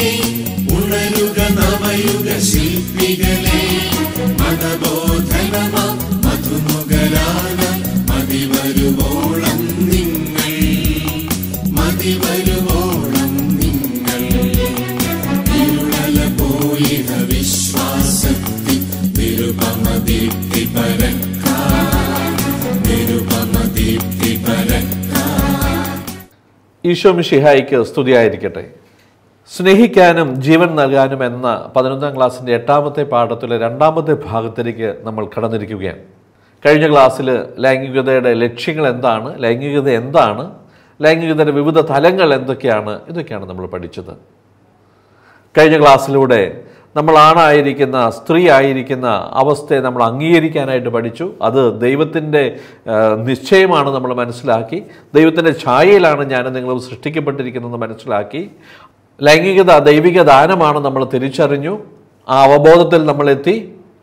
ഉണരുക നവയുഗ ശില്പികളെ മതബോധനമ മധുമുഗരാന മതിവരുവോളം നിങ്ങൾ മതിവരുവോളം നിങ്ങൾ ഇരുളല പോയിഹ വിശ്വാസത്തിൽ നിരുപമ ദീപ്തി പരക്കാ നിരുപമ ദീപ്തി പരക്കാ ഈശോ മിഷിഹായിക്ക് സ്തുതിയായിരിക്കട്ടെ സ്നേഹിക്കാനും ജീവൻ നൽകാനും എന്ന പതിനൊന്നാം ക്ലാസ്സിൻ്റെ എട്ടാമത്തെ പാഠത്തിലെ രണ്ടാമത്തെ ഭാഗത്തിലേക്ക് നമ്മൾ കടന്നിരിക്കുകയാണ് കഴിഞ്ഞ ക്ലാസ്സിൽ ലൈംഗികതയുടെ ലക്ഷ്യങ്ങൾ എന്താണ് ലൈംഗികത എന്താണ് ലൈംഗികതയുടെ വിവിധ തലങ്ങൾ എന്തൊക്കെയാണ് ഇതൊക്കെയാണ് നമ്മൾ പഠിച്ചത് കഴിഞ്ഞ ക്ലാസ്സിലൂടെ നമ്മൾ ആണായിരിക്കുന്ന സ്ത്രീ ആയിരിക്കുന്ന അവസ്ഥയെ നമ്മൾ അംഗീകരിക്കാനായിട്ട് പഠിച്ചു അത് ദൈവത്തിൻ്റെ ആ, നിശ്ചയമാണ് നമ്മൾ മനസ്സിലാക്കി ദൈവത്തിൻ്റെ ഛായയിലാണ് ഞാൻ നിങ്ങൾ സൃഷ്ടിക്കപ്പെട്ടിരിക്കുന്നത് മനസ്സിലാക്കി ലൈംഗികത ദൈവിക ദാനമാണ് നമ്മൾ തിരിച്ചറിഞ്ഞു ആ അവബോധത്തിൽ നമ്മളെത്തി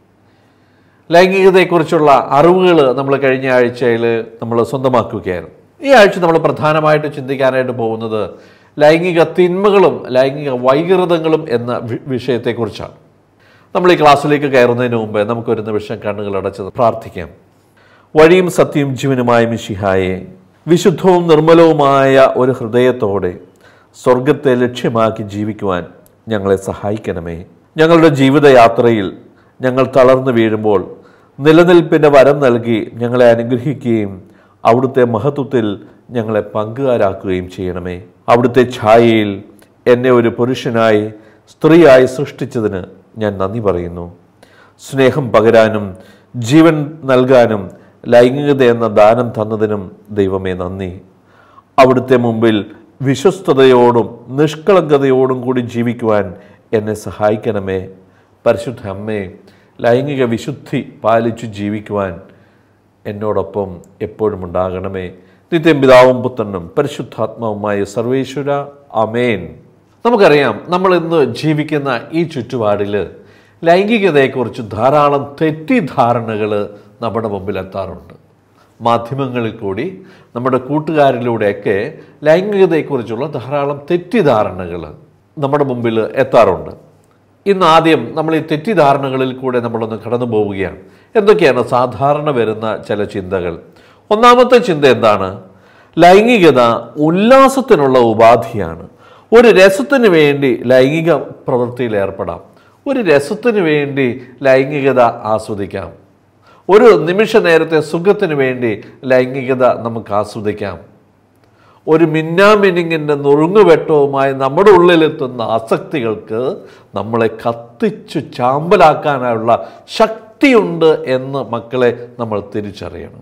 ലൈംഗികതയെക്കുറിച്ചുള്ള അറിവുകൾ നമ്മൾ കഴിഞ്ഞ ആഴ്ചയിൽ നമ്മൾ സ്വന്തമാക്കുകയായിരുന്നു ഈ ആഴ്ച നമ്മൾ പ്രധാനമായിട്ട് ചിന്തിക്കാനായിട്ട് പോകുന്നത് ലൈംഗിക തിന്മകളും ലൈംഗിക വൈകൃതങ്ങളും എന്ന വി- വിഷയത്തെക്കുറിച്ചാണ് നമ്മൾ ഈ ക്ലാസ്സിലേക്ക് കയറുന്നതിന് മുമ്പ് നമുക്കൊരു നിമിഷം കണ്ണുകൾ അടച്ച് പ്രാർത്ഥിക്കാം വഴിയും സത്യവും ജീവനുമായ മിശിഹായെ വിശുദ്ധവും നിർമ്മലവുമായ ഒരു ഹൃദയത്തോടെ സ്വർഗത്തെ ലക്ഷ്യമാക്കി ജീവിക്കുവാൻ ഞങ്ങളെ സഹായിക്കണമേ ഞങ്ങളുടെ ജീവിതയാത്രയിൽ ഞങ്ങൾ തളർന്നു വീഴുമ്പോൾ നിലനിൽപ്പിൻ്റെ വരം നൽകി ഞങ്ങളെ അനുഗ്രഹിക്കുകയും അവിടുത്തെ മഹത്വത്തിൽ ഞങ്ങളെ പങ്കുകാരാക്കുകയും ചെയ്യണമേ അവിടുത്തെ ഛായയിൽ എന്നെ ഒരു പുരുഷനായി സ്ത്രീയായി സൃഷ്ടിച്ചതിന് ഞാൻ നന്ദി പറയുന്നു സ്നേഹം പകരാനും ജീവൻ നൽകാനും ലൈംഗികത എന്ന ദാനം തന്നതിനും ദൈവമേ നന്ദി അവിടുത്തെ മുമ്പിൽ വിശ്വസ്തയോടും നിഷ്കളങ്കതയോടും കൂടി ജീവിക്കുവാൻ എന്നെ സഹായിക്കണമേ പരിശുദ്ധ അമ്മേ ലൈംഗിക വിശുദ്ധി പാലിച്ചു ജീവിക്കുവാൻ എന്നോടൊപ്പം എപ്പോഴും ഉണ്ടാകണമേ നിത്യം പിതാവും പുത്രനും പരിശുദ്ധാത്മാവുമായ സർവേശ്വര അമേൻ നമുക്കറിയാം നമ്മൾ ഇന്ന് ജീവിക്കുന്ന ഈ ചുറ്റുപാടിൽ ലൈംഗികതയെക്കുറിച്ച് ധാരാളം തെറ്റിദ്ധാരണകൾ നമ്മുടെ മുമ്പിൽ എത്താറുണ്ട് മാധ്യമങ്ങളിൽ കൂടി നമ്മുടെ കൂട്ടുകാരിലൂടെയൊക്കെ ലൈംഗികതയെക്കുറിച്ചുള്ള ധാരാളം തെറ്റിദ്ധാരണകൾ നമ്മുടെ മുമ്പിൽ എത്താറുണ്ട് ഇന്ന് ആദ്യം നമ്മൾ ഈ തെറ്റിദ്ധാരണകളിൽ കൂടെ നമ്മളൊന്ന് കടന്നു പോവുകയാണ് എന്തൊക്കെയാണ് സാധാരണ വരുന്ന ചില ചിന്തകൾ ഒന്നാമത്തെ ചിന്ത എന്താണ് ലൈംഗികത ഉല്ലാസത്തിനുള്ള ഉപാധിയാണ് ഒരു രസത്തിന് വേണ്ടി ലൈംഗിക പ്രവൃത്തിയിൽ ഏർപ്പെടാം ഒരു രസത്തിന് വേണ്ടി ലൈംഗികത ആസ്വദിക്കാം ഒരു നിമിഷ നേരത്തെ സുഖത്തിന് വേണ്ടി ലൈംഗികത നമുക്ക് ആസ്വദിക്കാം ഒരു മിന്നാമിനിങ്ങിൻ്റെ നുറുങ്ങുവെട്ടവുമായി നമ്മുടെ ഉള്ളിലെത്തുന്ന ആസക്തികൾക്ക് നമ്മളെ കത്തിച്ചു ചാമ്പലാക്കാനുള്ള ശക്തിയുണ്ട് എന്ന് മക്കളെ നമ്മൾ തിരിച്ചറിയണം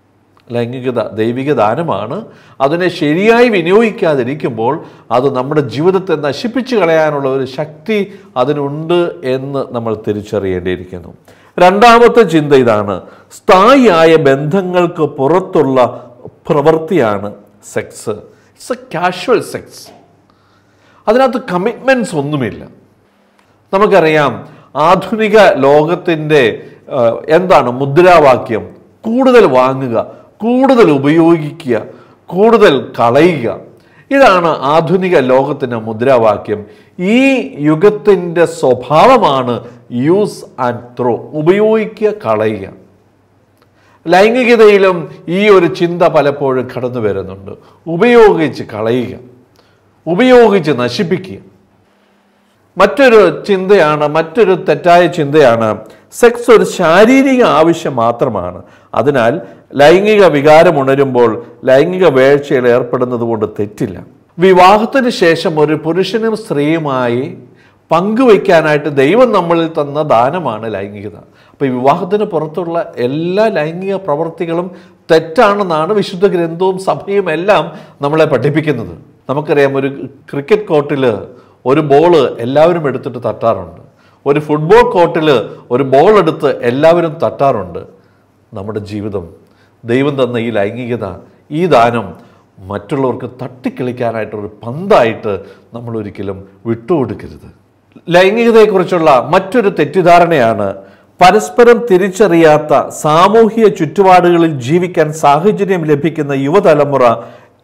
ലൈംഗികത ദൈവിക ദാനമാണ് അതിനെ ശരിയായി വിനിയോഗിക്കാതിരിക്കുമ്പോൾ അത് നമ്മുടെ ജീവിതത്തെ നശിപ്പിച്ചു കളയാനുള്ള ഒരു ശക്തി അതിനുണ്ട് എന്ന് നമ്മൾ തിരിച്ചറിയേണ്ടിയിരിക്കുന്നു രണ്ടാമത്തെ ചിന്ത ഇതാണ് സ്ഥായിയായ ബന്ധങ്ങൾക്ക് പുറത്തുള്ള പ്രവൃത്തിയാണ് sex it's a casual sex അതിനകത്ത് കമ്മിറ്റ്മെൻറ്റ്സ് ഒന്നുമില്ല നമുക്കറിയാം ആധുനിക ലോകത്തിൻ്റെ ആ, എന്താണ് മുദ്രാവാക്യം കൂടുതൽ വാങ്ങുക കൂടുതൽ ഉപയോഗിക്കുക കൂടുതൽ കളയുക ഇതാണ് ആധുനിക ലോകത്തിൻ്റെ മുദ്രാവാക്യം ഈ യുഗത്തിൻ്റെ സ്വഭാവമാണ് യൂസ് ആൻഡ് ത്രോ ഉപയോഗിക്കുക കളയുക ലൈംഗികതയിലും ഈ ഒരു ചിന്ത പലപ്പോഴും കടന്നു വരുന്നുണ്ട് ഉപയോഗിച്ച് കളയുക ഉപയോഗിച്ച് നശിപ്പിക്കുക മറ്റൊരു ചിന്തയാണ് മറ്റൊരു തെറ്റായ ചിന്തയാണ് സെക്സ് ഒരു ശാരീരിക ആവശ്യം മാത്രമാണ് അതിനാൽ ലൈംഗിക വികാരം ഉണരുമ്പോൾ ലൈംഗിക വേഴ്ചയിൽ ഏർപ്പെടുന്നത് കൊണ്ട് തെറ്റില്ല വിവാഹത്തിന് ശേഷം ഒരു പുരുഷനും സ്ത്രീയുമായി പങ്കുവയ്ക്കാനായിട്ട് ദൈവം നമ്മളിൽ തന്ന ദാനമാണ് ലൈംഗികത അപ്പോൾ ഈ വിവാഹത്തിന് പുറത്തുള്ള എല്ലാ ലൈംഗിക പ്രവർത്തികളും തെറ്റാണെന്നാണ് വിശുദ്ധ ഗ്രന്ഥവും സഭയും എല്ലാം നമ്മളെ പഠിപ്പിക്കുന്നത് നമുക്കറിയാം ഒരു ക്രിക്കറ്റ് കോർട്ടിൽ ഒരു ബോള് എല്ലാവരും എടുത്തിട്ട് തട്ടാറുണ്ട് ഒരു ഫുട്ബോൾ കോർട്ടിൽ ഒരു ബോൾ എടുത്ത് എല്ലാവരും തട്ടാറുണ്ട് നമ്മുടെ ജീവിതം ദൈവം തന്ന ഈ ലൈംഗികത ഈ ദാനം മറ്റുള്ളവർക്ക് തട്ടിക്കളിക്കാനായിട്ടൊരു പന്തായിട്ട് നമ്മൾ ഒരിക്കലും വിട്ടുകൊടുക്കരുത് ലൈംഗികതയെക്കുറിച്ചുള്ള മറ്റൊരു തെറ്റിദ്ധാരണയാണ് പരസ്പരം തിരിച്ചറിയാത്ത സാമൂഹിക ചുറ്റുപാടുകളിൽ ജീവിക്കാൻ സാഹചര്യം ലഭിക്കുന്ന യുവതലമുറ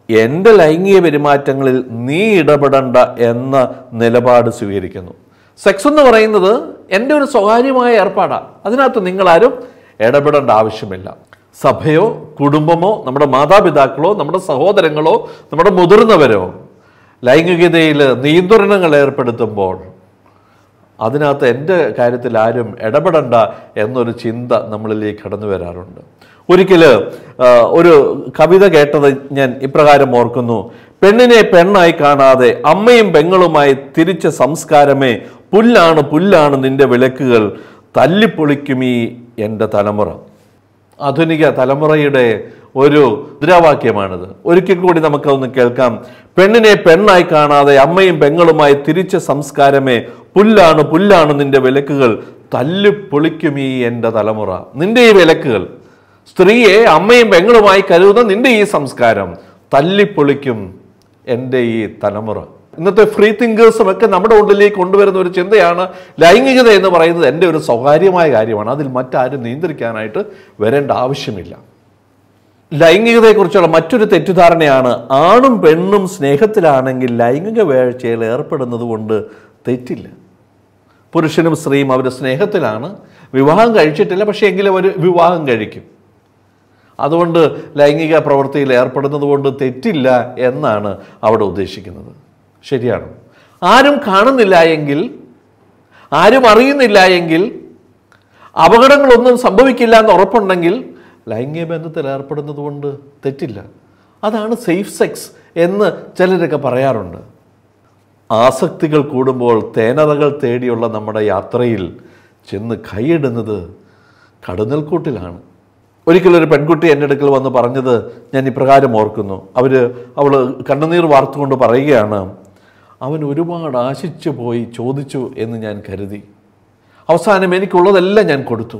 എൻ്റെ ലൈംഗിക പെരുമാറ്റങ്ങളിൽ നീ ഇടപെടണ്ട എന്ന നിലപാട് സ്വീകരിക്കുന്നു സെക്സ് എന്ന് പറയുന്നത് എൻ്റെ ഒരു സ്വകാര്യമായ ഏർപ്പാടാണ് അതിനകത്ത് നിങ്ങളാരും ഇടപെടേണ്ട ആവശ്യമില്ല സഭയോ കുടുംബമോ നമ്മുടെ മാതാപിതാക്കളോ നമ്മുടെ സഹോദരങ്ങളോ നമ്മുടെ മുതിർന്നവരോ ലൈംഗികതയിൽ നിയന്ത്രണങ്ങൾ ഏർപ്പെടുത്തുമ്പോൾ അതിനകത്ത് എൻ്റെ കാര്യത്തിൽ ആരും ഇടപെടണ്ട എന്നൊരു ചിന്ത നമ്മളിലേക്ക് കടന്നു വരാറുണ്ട് ഒരിക്കൽ ഒരു കവിത കേട്ടത് ഞാൻ ഇപ്രകാരം ഓർക്കുന്നു പെണ്ണിനെ പെണ്ണായി കാണാതെ അമ്മയും പെങ്ങളുമായി തിരിച്ച സംസ്കാരമേ പുല്ലാണ് പുല്ലാണ് നിന്റെ വിളക്കുകൾ തല്ലിപ്പൊളിക്കുമീ എൻ്റെ തലമുറ ആധുനിക തലമുറയുടെ ഒരു മുദ്രാവാക്യമാണിത് ഒരിക്കൽ കൂടി നമുക്കതൊന്ന് കേൾക്കാം പെണ്ണിനെ പെണ്ണായി കാണാതെ അമ്മയും പെങ്ങളുമായി തിരിച്ച സംസ്കാരമേ പുല്ലാണ് പുല്ലാണ് നിന്റെ വിലക്കുകൾ തല്ലിപ്പൊളിക്കുമീ എൻ്റെ തലമുറ നിന്റെ ഈ വിലക്കുകൾ സ്ത്രീയെ അമ്മയും പെങ്ങളുമായി കരുതുന്ന നിന്റെ ഈ സംസ്കാരം തല്ലിപ്പൊളിക്കും എൻ്റെ ഈ തലമുറ ഇന്നത്തെ ഫ്രീ തിങ്കേഴ്സും ഒക്കെ നമ്മുടെ ഉള്ളിലേക്ക് കൊണ്ടുവരുന്ന ഒരു ചിന്തയാണ് ലൈംഗികത എന്ന് പറയുന്നത് എൻ്റെ ഒരു സ്വകാര്യമായ കാര്യമാണ് അതിൽ മറ്റാരും നിയന്ത്രിക്കാനായിട്ട് വരേണ്ട ആവശ്യമില്ല ലൈംഗികതയെക്കുറിച്ചുള്ള മറ്റൊരു തെറ്റിദ്ധാരണയാണ് ആണും പെണ്ണും സ്നേഹത്തിലാണെങ്കിൽ ലൈംഗിക വേഴ്ചയിൽ ഏർപ്പെടുന്നത് കൊണ്ട് തെറ്റില്ല പുരുഷനും സ്ത്രീയും അവർ സ്നേഹത്തിലാണ് വിവാഹം കഴിച്ചിട്ടില്ല പക്ഷേ എങ്കിലും അവർ വിവാഹം കഴിക്കും അതുകൊണ്ട് ലൈംഗിക പ്രവൃത്തിയിൽ ഏർപ്പെടുന്നത് കൊണ്ട് തെറ്റില്ല എന്നാണ് അവിടെ ഉദ്ദേശിക്കുന്നത് ശരിയാണ് ആരും കാണുന്നില്ല എങ്കിൽ ആരും അറിയുന്നില്ല എങ്കിൽ അപകടങ്ങളൊന്നും സംഭവിക്കില്ല എന്ന് ഉറപ്പുണ്ടെങ്കിൽ ലൈംഗിക ബന്ധത്തിൽ ഏർപ്പെടുന്നത് കൊണ്ട് തെറ്റില്ല അതാണ് സേഫ് സെക്സ് എന്ന് ചിലരൊക്കെ പറയാറുണ്ട് ആസക്തികൾ കൂടുമ്പോൾ തേനറകൾ തേടിയുള്ള നമ്മുടെ യാത്രയിൽ ചെന്ന് കൈയിടുന്നത് കടുന്നൽക്കൂട്ടിലാണ് ഒരിക്കലൊരു പെൺകുട്ടി എൻ്റെ അടുക്കൽ വന്ന് പറഞ്ഞത് ഞാൻ ഇപ്രകാരം ഓർക്കുന്നു അവർ അവൾ കണ്ണുനീർ വാർത്തുകൊണ്ട് പറയുകയാണ് അവൻ ഒരുപാട് ആശിച്ചു പോയി ചോദിച്ചു എന്ന് ഞാൻ കരുതി അവസാനം എനിക്കുള്ളതെല്ലാം ഞാൻ കൊടുത്തു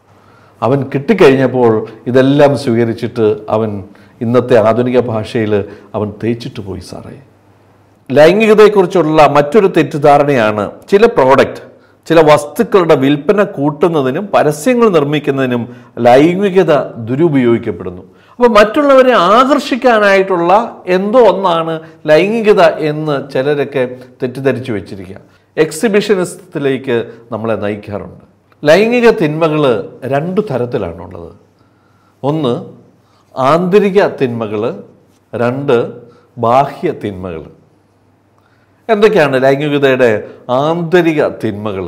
അവൻ കിട്ടിക്കഴിഞ്ഞപ്പോൾ ഇതെല്ലാം സ്വീകരിച്ചിട്ട് അവൻ ഇന്നത്തെ ആധുനിക ഭാഷയിൽ അവൻ തേച്ചിട്ട് പോയി സാറേ ലൈംഗികതയെക്കുറിച്ചുള്ള മറ്റൊരു തെറ്റിദ്ധാരണയാണ് ചില പ്രോഡക്റ്റ് ചില വസ്തുക്കളുടെ വിൽപ്പന കൂട്ടുന്നതിനും പരസ്യങ്ങൾ നിർമ്മിക്കുന്നതിനും ലൈംഗികത ദുരുപയോഗിക്കപ്പെടുന്നു അപ്പോൾ മറ്റുള്ളവരെ ആകർഷിക്കാനായിട്ടുള്ള എന്തോ ഒന്നാണ് ലൈംഗികത എന്ന് ചിലരൊക്കെ തെറ്റിദ്ധരിച്ചു വെച്ചിരിക്കുക എക്സിബിഷനിസത്തിലേക്ക് നമ്മളെ നയിക്കാറുണ്ട് ലൈംഗിക തിന്മകൾ രണ്ടു തരത്തിലാണുള്ളത് ഒന്ന് ആന്തരിക തിന്മകൾ രണ്ട് ബാഹ്യ തിന്മകൾ എന്തൊക്കെയാണ് ലൈംഗികതയുടെ ആന്തരിക തിന്മകൾ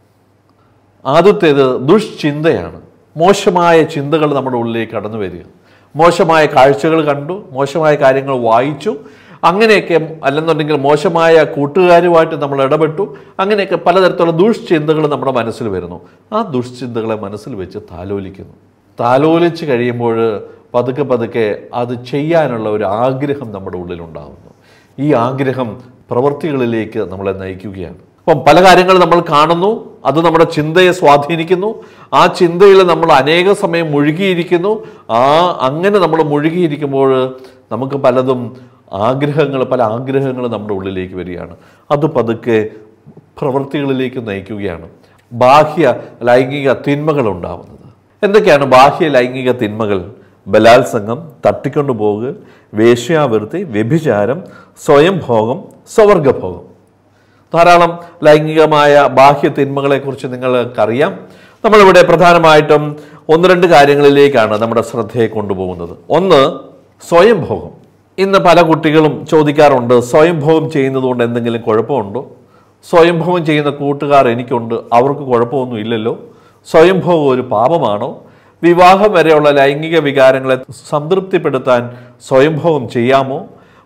ആദ്യത്തേത് ദുഷ്ചിന്തയാണ് മോശമായ ചിന്തകൾ നമ്മുടെ ഉള്ളിലേക്ക് കടന്നു വരിക മോശമായ കാഴ്ചകൾ കണ്ടു മോശമായ കാര്യങ്ങൾ വായിച്ചു അങ്ങനെയൊക്കെ അല്ലെന്നുണ്ടെങ്കിൽ മോശമായ കൂട്ടുകാരുമായിട്ട് നമ്മൾ ഇടപെട്ടു അങ്ങനെയൊക്കെ പലതരത്തിലുള്ള ദുഷ്ചിന്തകൾ നമ്മുടെ മനസ്സിൽ വരുന്നു ആ ദുഷ്ചിന്തകളെ മനസ്സിൽ വെച്ച് താലോലിക്കുന്നു താലോലിച്ച് കഴിയുമ്പോൾ പതുക്കെ പതുക്കെ അത് ചെയ്യാനുള്ള ഒരു ആഗ്രഹം നമ്മുടെ ഉള്ളിലുണ്ടാകുന്നു ഈ ആഗ്രഹം പ്രവൃത്തികളിലേക്ക് നമ്മളെ നയിക്കുകയാണ് അപ്പം പല കാര്യങ്ങൾ നമ്മൾ കാണുന്നു അത് നമ്മുടെ ചിന്തയെ സ്വാധീനിക്കുന്നു ആ ചിന്തയിൽ നമ്മൾ അനേക സമയം മുഴുകിയിരിക്കുന്നു ആ അങ്ങനെ നമ്മൾ മുഴുകിയിരിക്കുമ്പോൾ നമുക്ക് പലതും ആഗ്രഹങ്ങൾ പല ആഗ്രഹങ്ങൾ നമ്മുടെ ഉള്ളിലേക്ക് വരികയാണ് അത് പതുക്കെ പ്രവൃത്തികളിലേക്ക് നയിക്കുകയാണ് ബാഹ്യ ലൈംഗിക തിന്മകൾ ഉണ്ടാവുന്നത് എന്തൊക്കെയാണ് ബാഹ്യ ലൈംഗിക തിന്മകൾ ബലാത്സംഗം തട്ടിക്കൊണ്ടുപോകൽ വേശ്യാവൃത്തി വ്യഭിചാരം സ്വയംഭോഗം സ്വവർഗഭോഗം ധാരാളം ലൈംഗികമായ ബാഹ്യ തിന്മകളെക്കുറിച്ച് നിങ്ങൾക്കറിയാം നമ്മളിവിടെ പ്രധാനമായിട്ടും ഒന്ന് രണ്ട് കാര്യങ്ങളിലേക്കാണ് നമ്മുടെ ശ്രദ്ധയെ കൊണ്ടുപോകുന്നത് ഒന്ന് സ്വയംഭോഗം ഇന്ന് പല കുട്ടികളും ചോദിക്കാറുണ്ട് സ്വയംഭോഗം ചെയ്യുന്നത് കൊണ്ട് എന്തെങ്കിലും കുഴപ്പമുണ്ടോ സ്വയംഭോഗം ചെയ്യുന്ന കൂട്ടുകാർ എനിക്കുണ്ട് അവർക്ക് കുഴപ്പമൊന്നും ഇല്ലല്ലോ സ്വയംഭോഗം ഒരു പാപമാണോ വിവാഹം വരെയുള്ള ലൈംഗിക വികാരങ്ങളെ സംതൃപ്തിപ്പെടുത്താൻ സ്വയംഭോഗം ചെയ്യാമോ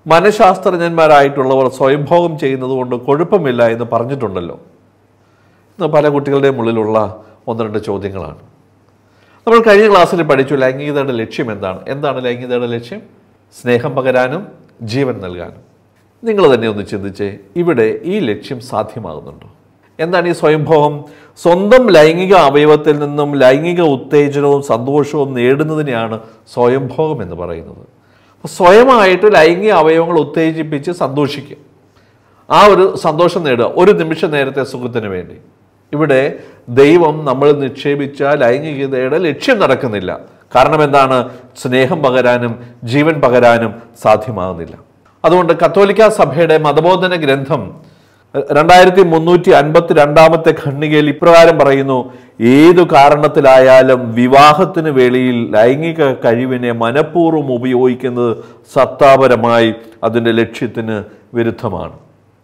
മനഃശാസ്ത്രജ്ഞന്മാരായിട്ടുള്ളവർ സ്വയംഭോഗം ചെയ്യുന്നത് കൊണ്ട് കുഴപ്പമില്ല എന്ന് പറഞ്ഞിട്ടുണ്ടല്ലോ ഇന്ന് പല കുട്ടികളുടെയും ഉള്ളിലുള്ള ഒന്ന് രണ്ട് ചോദ്യങ്ങളാണ് നമ്മൾ കഴിഞ്ഞ ക്ലാസ്സിൽ പഠിച്ചു ലൈംഗികതയുടെ ലക്ഷ്യം എന്താണ് എന്താണ് ലൈംഗികതയുടെ ലക്ഷ്യം സ്നേഹം പകരാനും ജീവൻ നൽകാനും നിങ്ങൾ തന്നെ ഒന്ന് ചിന്തിച്ചേ ഇവിടെ ഈ ലക്ഷ്യം സാധ്യമാകുന്നുണ്ടോ എന്താണ് ഈ സ്വയംഭോഗം സ്വന്തം ലൈംഗിക അവയവത്തിൽ നിന്നും ലൈംഗിക ഉത്തേജനവും സന്തോഷവും നേടുന്നതിനെയാണ് സ്വയംഭോഗം എന്ന് പറയുന്നത് അപ്പോൾ സ്വയമായിട്ട് ലൈംഗിക അവയവങ്ങൾ ഉത്തേജിപ്പിച്ച് സന്തോഷിക്കുക ആ ഒരു സന്തോഷം നേടുക ഒരു നിമിഷ നേരത്തെ സുഖത്തിന് വേണ്ടി ഇവിടെ ദൈവം നമ്മൾ നിക്ഷേപിച്ച ലൈംഗികതയുടെ ലക്ഷ്യം നടക്കുന്നില്ല കാരണം എന്താണ് സ്നേഹം പകരാനും ജീവൻ പകരാനും സാധ്യമാകുന്നില്ല അതുകൊണ്ട് കത്തോലിക്ക സഭയുടെ മതബോധന ഗ്രന്ഥം രണ്ടായിരത്തി മുന്നൂറ്റി അൻപത്തി രണ്ടാമത്തെ ഖണ്ഡികയിൽ ഇപ്രകാരം പറയുന്നു ഏതു കാരണത്തിലായാലും വിവാഹത്തിന് വേളിയിൽ ലൈംഗിക കഴിവിനെ മനഃപൂർവ്വം ഉപയോഗിക്കുന്നത് സത്താപരമായി അതിൻ്റെ ലക്ഷ്യത്തിന് വിരുദ്ധമാണ്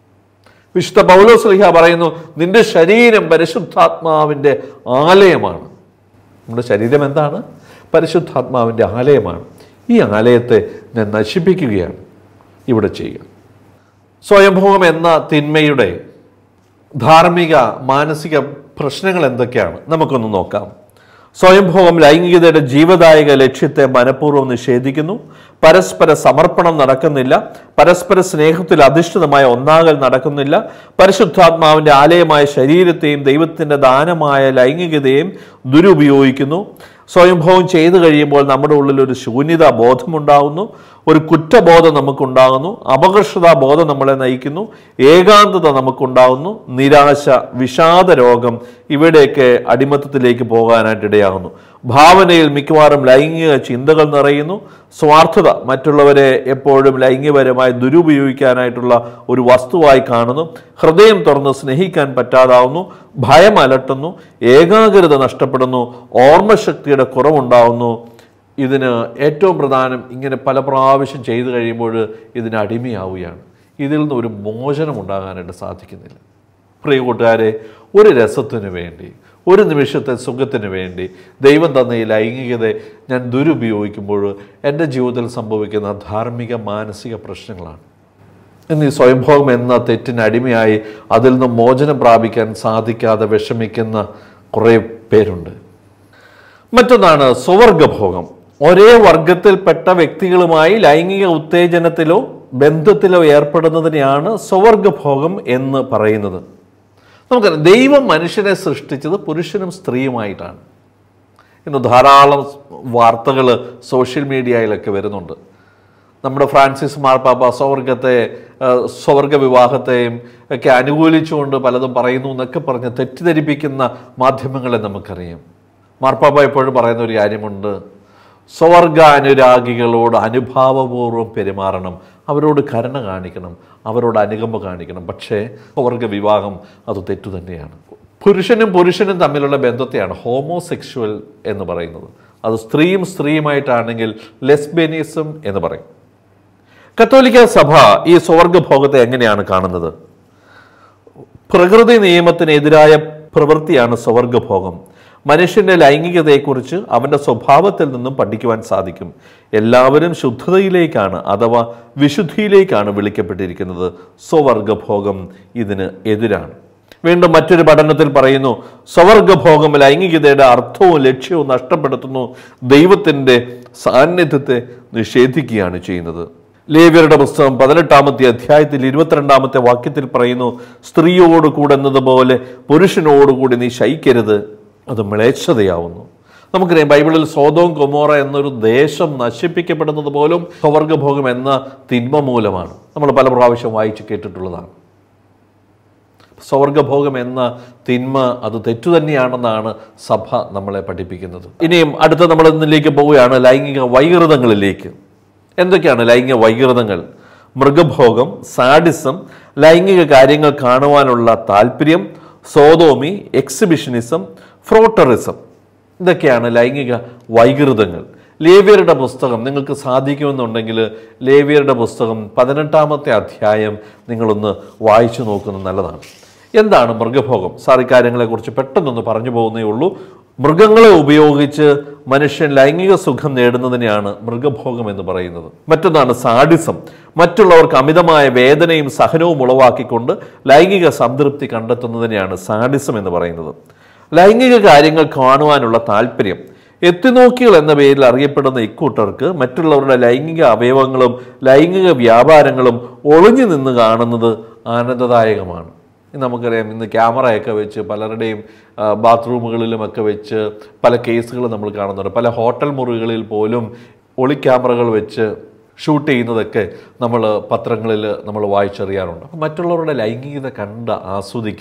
വിശുദ്ധ പൗലോസ്ലിഹ പറയുന്നു നിന്റെ ശരീരം പരിശുദ്ധാത്മാവിൻ്റെ ആലയമാണ് നമ്മുടെ ശരീരം എന്താണ് പരിശുദ്ധാത്മാവിൻ്റെ ആലയമാണ് ഈ ആലയത്തെ ഞാൻ നശിപ്പിക്കുകയാണ് ഇവിടെ ചെയ്യുക സ്വയംഭോഗം എന്ന തിന്മയുടെ ധാർമ്മിക മാനസിക പ്രശ്നങ്ങൾ എന്തൊക്കെയാണ് നമുക്കൊന്ന് നോക്കാം സ്വയംഭോഗം ലൈംഗികതയുടെ ജീവദായക ലക്ഷ്യത്തെ മനഃപൂർവ്വം നിഷേധിക്കുന്നു പരസ്പര സമർപ്പണം നടക്കുന്നില്ല പരസ്പര സ്നേഹത്തിൽ അധിഷ്ഠിതമായ ഒന്നാകൽ നടക്കുന്നില്ല പരിശുദ്ധാത്മാവിന്റെ ആലയമായ ശരീരത്തെയും ദൈവത്തിന്റെ ദാനമായ ലൈംഗികതയെയും ദുരുപയോഗിക്കുന്നു സ്വയംഭോഗം ചെയ്തു കഴിയുമ്പോൾ നമ്മുടെ ഉള്ളിൽ ഒരു ശൂന്യതാ ബോധമുണ്ടാകുന്നു ഒരു കുറ്റബോധം നമുക്കുണ്ടാകുന്നു അപകർഷതാ ബോധം നമ്മളെ നയിക്കുന്നു ഏകാന്തത നമുക്കുണ്ടാകുന്നു നിരാശ വിഷാദ രോഗം ഇവിടെയൊക്കെ അടിമത്തത്തിലേക്ക് പോകാനായിട്ട് ഇടയാകുന്നു ഭാവനയിൽ മിക്കവാറും ലൈംഗിക ചിന്തകൾ നിറയുന്നു സ്വാർത്ഥത മറ്റുള്ളവരെ എപ്പോഴും ലൈംഗികപരമായി ദുരുപയോഗിക്കാനായിട്ടുള്ള ഒരു വസ്തുവായി കാണുന്നു ഹൃദയം തുറന്ന് സ്നേഹിക്കാൻ പറ്റാതാവുന്നു ഭയം അലട്ടുന്നു ഏകാഗ്രത നഷ്ടപ്പെടുന്നു ഓർമ്മശക്തിയുടെ കുറവുണ്ടാവുന്നു ഇതിന് ഏറ്റവും പ്രധാനം ഇങ്ങനെ പല പ്രാവശ്യം ചെയ്തു കഴിയുമ്പോൾ ഇതിന് അടിമയാവുകയാണ് ഇതിൽ നിന്ന് ഒരു മോചനം ഉണ്ടാകാനായിട്ട് സാധിക്കുന്നില്ല പ്രിയ കൂട്ടുകാരെ ഒരു രസത്തിന് വേണ്ടി ഒരു നിമിഷത്തെ സുഖത്തിന് വേണ്ടി ദൈവം തന്ന ഈ ലൈംഗികതയെ ഞാൻ ദുരുപയോഗിക്കുമ്പോൾ എൻ്റെ ജീവിതത്തിൽ സംഭവിക്കുന്ന ധാർമ്മിക മാനസിക പ്രശ്നങ്ങളാണ് ഇന്ന് ഈ സ്വയംഭോഗം എന്ന തെറ്റിന് അടിമയായി അതിൽ നിന്ന് മോചനം പ്രാപിക്കാൻ സാധിക്കാതെ വിഷമിക്കുന്ന കുറേ പേരുണ്ട് മറ്റൊന്നാണ് സ്വവർഗഭോഗം ഒരേ വർഗത്തിൽപ്പെട്ട വ്യക്തികളുമായി ലൈംഗിക ഉത്തേജനത്തിലോ ബന്ധത്തിലോ ഏർപ്പെടുന്നതിനെയാണ് സ്വവർഗഭോഗം എന്ന് പറയുന്നത് നമുക്കറിയാം ദൈവം മനുഷ്യനെ സൃഷ്ടിച്ചത് പുരുഷനും സ്ത്രീയുമായിട്ടാണ് ഇന്ന് ധാരാളം വാർത്തകൾ സോഷ്യൽ മീഡിയയിലൊക്കെ വരുന്നുണ്ട് നമ്മുടെ ഫ്രാൻസിസ് മാർപ്പാപ്പ സ്വർഗത്തെ സ്വർഗ വിവാഹത്തെയും ഒക്കെ അനുകൂലിച്ചുകൊണ്ട് പലതും പറയുന്നു എന്നൊക്കെ പറഞ്ഞ് തെറ്റിദ്ധരിപ്പിക്കുന്ന മാധ്യമങ്ങളെ നമുക്കറിയാം മാർപ്പാപ്പ എപ്പോഴും പറയുന്ന ഒരു കാര്യമുണ്ട് സ്വർഗാനുരാഗികളോട് അനുഭാവപൂർവ്വം പെരുമാറണം അവരോട് കരുണ കാണിക്കണം അവരോട് അനുകമ്പ കാണിക്കണം പക്ഷേ സ്വർഗ വിവാഹം അത് തെറ്റു തന്നെയാണ് പുരുഷനും പുരുഷനും തമ്മിലുള്ള ബന്ധത്തെയാണ് ഹോമോസെക്ഷുവൽ എന്ന് പറയുന്നത് അത് സ്ത്രീയും സ്ത്രീയുമായിട്ടാണെങ്കിൽ ലെസ്ബേനിസം എന്ന് പറയും കത്തോലിക്ക സഭ ഈ സ്വർഗഭോഗത്തെ എങ്ങനെയാണ് കാണുന്നത് പ്രകൃതി നിയമത്തിനെതിരായ പ്രവൃത്തിയാണ് സ്വർഗഭോഗം മനുഷ്യന്റെ ലൈംഗികതയെക്കുറിച്ച് അവന്റെ സ്വഭാവത്തിൽ നിന്നും പഠിക്കുവാൻ സാധിക്കും എല്ലാവരും ശുദ്ധതയിലേക്കാണ് അഥവാ വിശുദ്ധിയിലേക്കാണ് വിളിക്കപ്പെട്ടിരിക്കുന്നത് സ്വവർഗഭോഗം ഇതിന് എതിരാണ് വീണ്ടും മറ്റൊരു പഠനത്തിൽ പറയുന്നു സ്വവർഗഭോഗം ലൈംഗികതയുടെ അർത്ഥവും ലക്ഷ്യവും നഷ്ടപ്പെടുത്തുന്നു ദൈവത്തിൻ്റെ സാന്നിധ്യത്തെ നിഷേധിക്കുകയാണ് ചെയ്യുന്നത് ലേവ്യരുടെ പുസ്തകം പതിനെട്ടാമത്തെ അധ്യായത്തിൽ ഇരുപത്തിരണ്ടാമത്തെ വാക്യത്തിൽ പറയുന്നു സ്ത്രീയോട് കൂടെ എന്നതുപോലെ പുരുഷനോടുകൂടി നീ ശയിക്കരുത് അത് മ്ലേച്ഛതയാവുന്നു നമുക്കറിയാം ബൈബിളിൽ സോതോം കൊമോറ എന്നൊരു ദേശം നശിപ്പിക്കപ്പെടുന്നത് പോലും സ്വവർഗഭോഗം എന്ന തിന്മ മൂലമാണ് നമ്മൾ പല പ്രാവശ്യം വായിച്ച് കേട്ടിട്ടുള്ളതാണ് സ്വർഗഭോഗം എന്ന തിന്മ അത് തെറ്റു തന്നെയാണെന്നാണ് സഭ നമ്മളെ പഠിപ്പിക്കുന്നത് ഇനിയും അടുത്ത നമ്മൾ ഇന്നിലേക്ക് പോവുകയാണ് ലൈംഗിക വൈകൃതങ്ങളിലേക്ക് എന്തൊക്കെയാണ് ലൈംഗിക വൈകൃതങ്ങൾ മൃഗഭോഗം സാഡിസം ലൈംഗിക കാര്യങ്ങൾ കാണുവാനുള്ള താല്പര്യം സോതോമി എക്സിബിഷനിസം ഫ്രോട്ടറിസം ഇതൊക്കെയാണ് ലൈംഗിക വൈകൃതങ്ങൾ ലേവ്യരുടെ പുസ്തകം നിങ്ങൾക്ക് സാധിക്കുമെന്നുണ്ടെങ്കിൽ ലേവ്യരുടെ പുസ്തകം പതിനെട്ടാമത്തെ അധ്യായം നിങ്ങളൊന്ന് വായിച്ചു നോക്കുന്നത് നല്ലതാണ് എന്താണ് മൃഗഭോഗം സാർ ഇക്കാര്യങ്ങളെക്കുറിച്ച് പെട്ടെന്നൊന്ന് പറഞ്ഞു പോകുന്നേ ഉള്ളൂ മൃഗങ്ങളെ ഉപയോഗിച്ച് മനുഷ്യൻ ലൈംഗിക സുഖം നേടുന്നതിനെയാണ് മൃഗഭോഗം എന്ന് പറയുന്നത് മറ്റൊന്നാണ് സാഡിസം മറ്റുള്ളവർക്ക് അമിതമായ വേദനയും സഹനവും ഉളവാക്കിക്കൊണ്ട് ലൈംഗിക സംതൃപ്തി കണ്ടെത്തുന്നതിനെയാണ് സാഡിസം എന്ന് പറയുന്നത് ലൈംഗിക കാര്യങ്ങൾ കാണുവാനുള്ള താല്പര്യം എത്തിനോക്കികൾ എന്ന പേരിൽ അറിയപ്പെടുന്ന ഇക്കൂട്ടർക്ക് മറ്റുള്ളവരുടെ ലൈംഗിക അവയവങ്ങളും ലൈംഗിക വ്യാപാരങ്ങളും ഒളിഞ്ഞു നിന്ന് കാണുന്നത് ആനന്ദദായകമാണ് ഇന്ന് നമുക്കറിയാം ഇന്ന് ക്യാമറയൊക്കെ വെച്ച് പലരുടെയും ആ, ബാത്റൂമുകളിലുമൊക്കെ വെച്ച് പല കേസുകൾ നമ്മൾ കാണുന്നുണ്ട് പല ഹോട്ടൽ മുറികളിൽ പോലും ഒളി ക്യാമറകൾ വെച്ച് ഷൂട്ട് ചെയ്യുന്നതൊക്കെ നമ്മൾ പത്രങ്ങളിൽ നമ്മൾ വായിച്ചറിയാറുണ്ട് അപ്പം മറ്റുള്ളവരുടെ ലൈംഗികത കണ്ട് ആസ്വദിക്കുക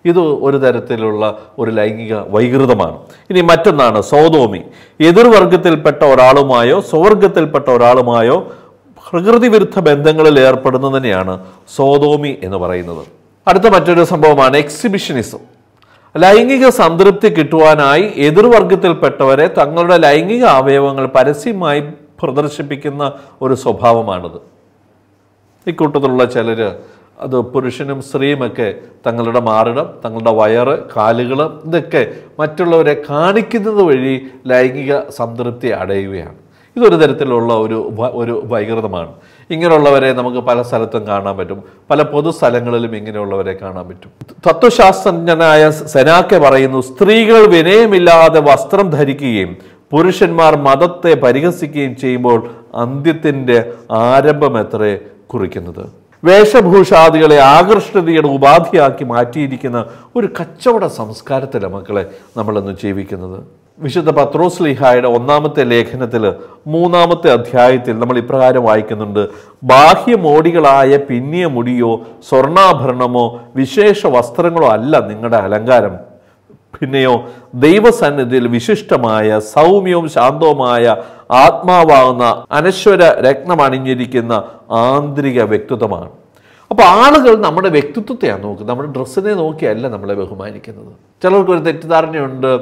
ഇത് ഒരു തരത്തിലുള്ള ഒരു ലൈംഗിക വൈകൃതമാണ് ഇനി മറ്റൊന്നാണ് സോതോമി എതിർവർഗത്തിൽപ്പെട്ട ഒരാളുമായോ സ്വവർഗത്തിൽപ്പെട്ട ഒരാളുമായോ പ്രകൃതി വിരുദ്ധ ബന്ധങ്ങളിൽ ഏർപ്പെടുന്നതിനെയാണ് സോതോമി എന്ന് പറയുന്നത് അടുത്ത മറ്റൊരു സംഭവമാണ് എക്സിബിഷനിസം ലൈംഗിക സംതൃപ്തി കിട്ടുവാനായി എതിർവർഗത്തിൽപ്പെട്ടവരെ തങ്ങളുടെ ലൈംഗിക അവയവങ്ങൾ പരസ്യമായി പ്രദർശിപ്പിക്കുന്ന ഒരു സ്വഭാവമാണിത് ഇക്കൂട്ടത്തിലുള്ള ചിലർ അത് പുരുഷനും സ്ത്രീയുമൊക്കെ തങ്ങളുടെ മാറിടം തങ്ങളുടെ വയറ് കാലുകൾ ഇതൊക്കെ മറ്റുള്ളവരെ കാണിക്കുന്നത് വഴി ലൈംഗിക സംതൃപ്തി അടയുകയാണ് ഇതൊരു തരത്തിലുള്ള ഒരു വ- ഒരു വൈകൃതമാണ് ഇങ്ങനെയുള്ളവരെ നമുക്ക് പല സ്ഥലത്തും കാണാൻ പറ്റും പല പൊതുസ്ഥലങ്ങളിലും ഇങ്ങനെയുള്ളവരെ കാണാൻ പറ്റും തത്വശാസ്ത്രജ്ഞനായ സെനാക്കെ പറയുന്നു സ്ത്രീകൾ വിനയമില്ലാതെ വസ്ത്രം ധരിക്കുകയും പുരുഷന്മാർ മതത്തെ പരിഹസിക്കുകയും ചെയ്യുമ്പോൾ അന്ത്യത്തിൻ്റെ ആരംഭം എത്രേ കുറിക്കുന്നത് വേഷഭൂഷാദികളെ ആകർഷണീയയുടെ ഉപാധിയാക്കി മാറ്റിയിരിക്കുന്ന ഒരു കച്ചവട സംസ്കാരത്തിലാണ് മക്കളെ നമ്മളിന്ന് ജീവിക്കുന്നത് വിശുദ്ധ പത്രോസ് ലിഹായുടെ ഒന്നാമത്തെ ലേഖനത്തിൽ മൂന്നാമത്തെ അധ്യായത്തിൽ നമ്മൾ ഇപ്രകാരം വായിക്കുന്നുണ്ട് ബാഹ്യമോടികളായ പിന്നിയ മുടിയോ സ്വർണ്ണാഭരണമോ വിശേഷ വസ്ത്രങ്ങളോ അല്ല നിങ്ങളുടെ അലങ്കാരം പിന്നെയോ ദൈവസന്നിധിയിൽ വിശിഷ്ടമായ സൗമ്യവും ശാന്തവുമായ ആത്മാവാകുന്ന അനശ്വര രത്നമണിഞ്ഞിരിക്കുന്ന ആന്തരിക വ്യക്തിത്വമാണ് അപ്പോൾ ആളുകൾ നമ്മുടെ വ്യക്തിത്വത്തെയാണ് നോക്കുന്നത് നമ്മുടെ ഡ്രസ്സിനെ നോക്കിയല്ല നമ്മളെ ബഹുമാനിക്കുന്നത് ചിലർക്ക് ഒരു തെറ്റിദ്ധാരണയുണ്ട്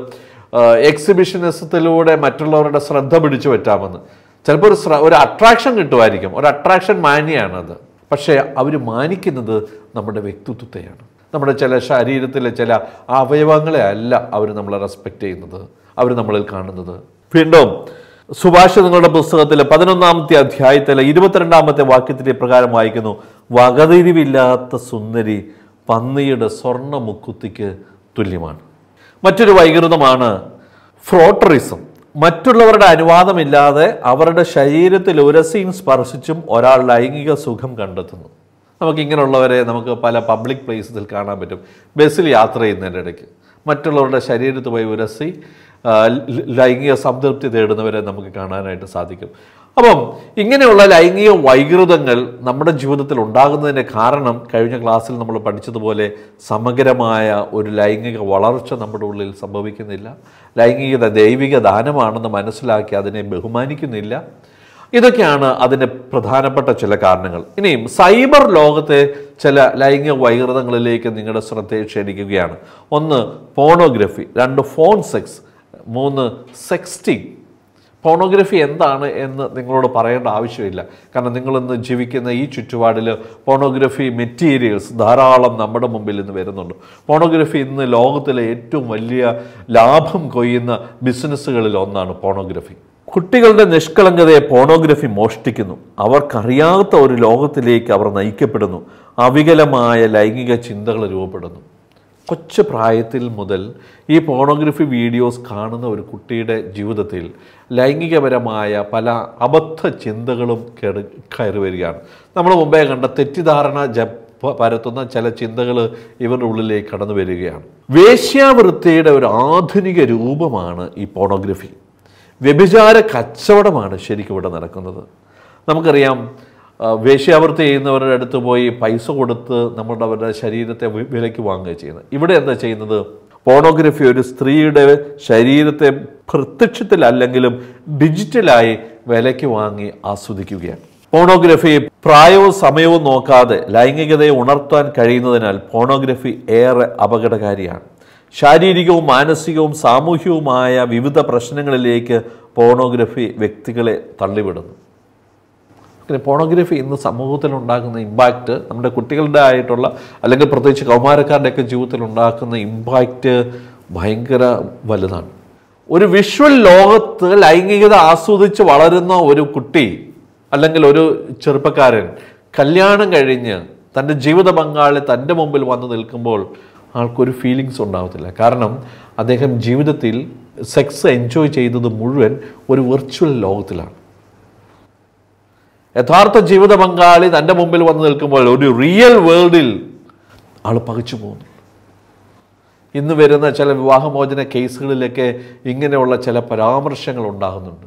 എക്സിബിഷനിസത്തിലൂടെ മറ്റുള്ളവരുടെ ശ്രദ്ധ പിടിച്ചു പറ്റാമെന്ന് ചിലപ്പോൾ ഒരു ശ്ര- ഒരു അട്രാക്ഷൻ കിട്ടുമായിരിക്കും ഒരു അട്രാക്ഷൻ മാനിയാണത് പക്ഷേ അവർ മാനിക്കുന്നത് നമ്മുടെ വ്യക്തിത്വത്തെയാണ് നമ്മുടെ ചില ശരീരത്തിലെ ചില അവയവങ്ങളെ അല്ല അവർ നമ്മളെ റെസ്പെക്റ്റ് ചെയ്യുന്നത് അവർ നമ്മളിൽ കാണുന്നത് വീണ്ടും സുഭാഷിതങ്ങളുടെ പുസ്തകത്തിലെ പതിനൊന്നാമത്തെ അധ്യായത്തിലെ ഇരുപത്തിരണ്ടാമത്തെ വാക്യത്തിലെ പ്രകാരം വായിക്കുന്നു വകതിരിവില്ലാത്ത സുന്ദരി പന്നിയുടെ സ്വർണ്ണ മുക്കുത്തിക്ക് തുല്യമാണ് മറ്റൊരു വൈകൃതമാണ് ഫ്രോട്ടറിസം മറ്റുള്ളവരുടെ അനുവാദമില്ലാതെ അവരുടെ ശരീരത്തിൽ ഉരസിയും സ്പർശിച്ചും ഒരാൾ ലൈംഗിക സുഖം കണ്ടെത്തുന്നു നമുക്ക് ഇങ്ങനെയുള്ളവരെ നമുക്ക് പല പബ്ലിക് പ്ലേസസിൽ കാണാൻ പറ്റും ബസ്സിൽ യാത്ര ചെയ്യുന്നതിൻ്റെ ഇടയ്ക്ക് മറ്റുള്ളവരുടെ ശരീരത്ത് പോയി ഉരസി ആ, ല- ലൈംഗിക സംതൃപ്തി തേടുന്നവരെ നമുക്ക് കാണാനായിട്ട് സാധിക്കും അപ്പം ഇങ്ങനെയുള്ള ലൈംഗിക വൈകൃതങ്ങൾ നമ്മുടെ ജീവിതത്തിൽ ഉണ്ടാകുന്നതിൻ്റെ കാരണം കഴിഞ്ഞ ക്ലാസ്സിൽ നമ്മൾ പഠിച്ചതുപോലെ സമഗ്രമായ ഒരു ലൈംഗിക വളർച്ച നമ്മുടെ ഉള്ളിൽ സംഭവിക്കുന്നില്ല ലൈംഗികത ദൈവിക ദാനമാണെന്ന് മനസ്സിലാക്കി അതിനെ ബഹുമാനിക്കുന്നില്ല ഇതൊക്കെയാണ് അതിൻ്റെ പ്രധാനപ്പെട്ട ചില കാരണങ്ങൾ ഇനിയും സൈബർ ലോകത്തെ ചില ലൈംഗിക വൈകൃതങ്ങളിലേക്ക് നിങ്ങളുടെ ശ്രദ്ധയെ ക്ഷണിക്കുകയാണ് ഒന്ന് പോണോഗ്രഫി രണ്ട് ഫോൺ സെക്സ് മൂന്ന് സെക്സ്റ്റിംഗ് പോണോഗ്രഫി എന്താണ് എന്ന് നിങ്ങളോട് പറയേണ്ട ആവശ്യമില്ല കാരണം നിങ്ങളിന്ന് ജീവിക്കുന്ന ഈ ചുറ്റുപാടിൽ പോണോഗ്രഫി മെറ്റീരിയൽസ് ധാരാളം നമ്മുടെ മുമ്പിൽ ഇന്ന് വരുന്നുണ്ട് പോണോഗ്രഫി ഇന്ന് ലോകത്തിലെ ഏറ്റവും വലിയ ലാഭം കൊയ്യുന്ന ബിസിനസ്സുകളിൽ ഒന്നാണ് പോണോഗ്രഫി കുട്ടികളുടെ നിഷ്കളങ്കതയെ പോണോഗ്രഫി മോഷ്ടിക്കുന്നു അവർക്കറിയാത്ത ഒരു ലോകത്തിലേക്ക് അവർ നയിക്കപ്പെടുന്നു അവികലമായ ലൈംഗിക ചിന്തകൾ രൂപപ്പെടുന്നു കൊച്ചു പ്രായത്തിൽ മുതൽ ഈ പോണോഗ്രഫി വീഡിയോസ് കാണുന്ന ഒരു കുട്ടിയുടെ ജീവിതത്തിൽ ലൈംഗികപരമായ പല അബദ്ധ ചിന്തകളും കയറി കയറി വരികയാണ് നമ്മൾ മുമ്പേ കണ്ട തെറ്റിദ്ധാരണ ജ പ- പരത്തുന്ന ചില ചിന്തകൾ ഇവരുടെ ഉള്ളിലേക്ക് കടന്നു വരികയാണ് വേശ്യാവൃത്തിയുടെ ഒരു ആധുനിക രൂപമാണ് ഈ പോണോഗ്രഫി വ്യഭിചാര കച്ചവടമാണ് ശരിക്കും ഇവിടെ നടക്കുന്നത് നമുക്കറിയാം ആ, വേശ്യാവൃത്തി ചെയ്യുന്നവരുടെ അടുത്ത് പോയി പൈസ കൊടുത്ത് നമ്മുടെ അവരുടെ ശരീരത്തെ വി- വിലയ്ക്ക് വാങ്ങുക ചെയ്യുന്നത് ഇവിടെ എന്താ ചെയ്യുന്നത് പോണോഗ്രഫി ഒരു സ്ത്രീയുടെ ശരീരത്തെ പ്രത്യക്ഷത്തിലല്ലെങ്കിലും ഡിജിറ്റലായി വിലയ്ക്ക് വാങ്ങി ആസ്വദിക്കുകയാണ് പോണോഗ്രഫി പ്രായവും സമയവും നോക്കാതെ ലൈംഗികതയെ ഉണർത്താൻ കഴിയുന്നതിനാൽ പോണോഗ്രഫി ഏറെ അപകടകാരിയാണ് ശാരീരികവും മാനസികവും സാമൂഹികവുമായ വിവിധ പ്രശ്നങ്ങളിലേക്ക് പോണോഗ്രഫി വ്യക്തികളെ തള്ളിവിടുന്നു പിന്നെ പോണോഗ്രഫി ഇന്ന് സമൂഹത്തിൽ ഉണ്ടാക്കുന്ന ഇമ്പാക്റ്റ് നമ്മുടെ കുട്ടികളുടെ ആയിട്ടുള്ള അല്ലെങ്കിൽ പ്രത്യേകിച്ച് കൗമാരക്കാരുടെയൊക്കെ ജീവിതത്തിൽ ഉണ്ടാക്കുന്ന ഇമ്പാക്റ്റ് ഭയങ്കര വലുതാണ് ഒരു വിഷ്വൽ ലോകത്ത് ലൈംഗികത ആസ്വദിച്ച് വളരുന്ന ഒരു കുട്ടി അല്ലെങ്കിൽ ഒരു ചെറുപ്പക്കാരൻ കല്യാണം കഴിഞ്ഞ് തൻ്റെ ജീവിത പങ്കാളി തൻ്റെ മുമ്പിൽ വന്ന് നിൽക്കുമ്പോൾ ആൾക്കൊരു ഫീലിങ്സ് ഉണ്ടാവത്തില്ല കാരണം അദ്ദേഹം ജീവിതത്തിൽ സെക്സ് എൻജോയ് ചെയ്തത് മുഴുവൻ ഒരു വെർച്വൽ ലോകത്തിലാണ് യഥാർത്ഥ ജീവിത പങ്കാളി തൻ്റെ മുമ്പിൽ വന്ന് നിൽക്കുമ്പോൾ ഒരു റിയൽ വേൾഡിൽ ആൾ പകച്ചു പോകുന്നു ഇന്ന് വരുന്ന ചില വിവാഹമോചന കേസുകളിലൊക്കെ ഇങ്ങനെയുള്ള ചില പരാമർശങ്ങൾ ഉണ്ടാകുന്നുണ്ട്